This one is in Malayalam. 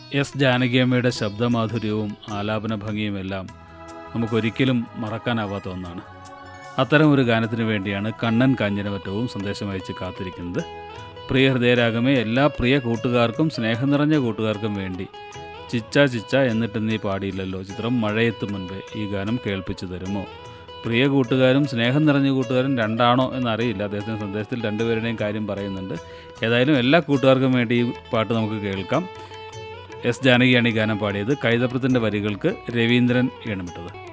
എസ് ജാനകിയമ്മയുടെ ശബ്ദമാധുര്യവും ആലാപന ഭംഗിയുമെല്ലാം നമുക്കൊരിക്കലും മറക്കാനാവാത്ത ഒന്നാണ് അത്തരം ഒരു ഗാനത്തിന് വേണ്ടിയാണ് കണ്ണൻ കാഞ്ഞിരമറ്റവും സന്ദേശം അയച്ച് കാത്തിരിക്കുന്നത് പ്രിയ ഹൃദയരാഗമേ എല്ലാ പ്രിയ കൂട്ടുകാർക്കും സ്നേഹം നിറഞ്ഞ കൂട്ടുകാർക്കും വേണ്ടി ചിച്ച ചിച്ച എന്നിട്ട് നീ പാടിയില്ലല്ലോ ചിത്രം മഴയെത്തും മുൻപേ ഈ ഗാനം കേൾപ്പിച്ചു തരുമോ പ്രിയ കൂട്ടുകാരും സ്നേഹം നിറഞ്ഞ കൂട്ടുകാരും രണ്ടാണോ എന്നറിയില്ല അദ്ദേഹത്തിൻ്റെ സന്ദേശത്തിൽ രണ്ടുപേരുടെയും കാര്യം പറയുന്നുണ്ട് ഏതായാലും എല്ലാ കൂട്ടുകാർക്കും വേണ്ടി ഈ പാട്ട് നമുക്ക് കേൾക്കാം എസ് ജാനകിയാണ് ഈ ഗാനം പാടിയത് കൈതപ്രത്തിൻ്റെ വരികൾക്ക് രവീന്ദ്രൻ ഈണമിട്ടത്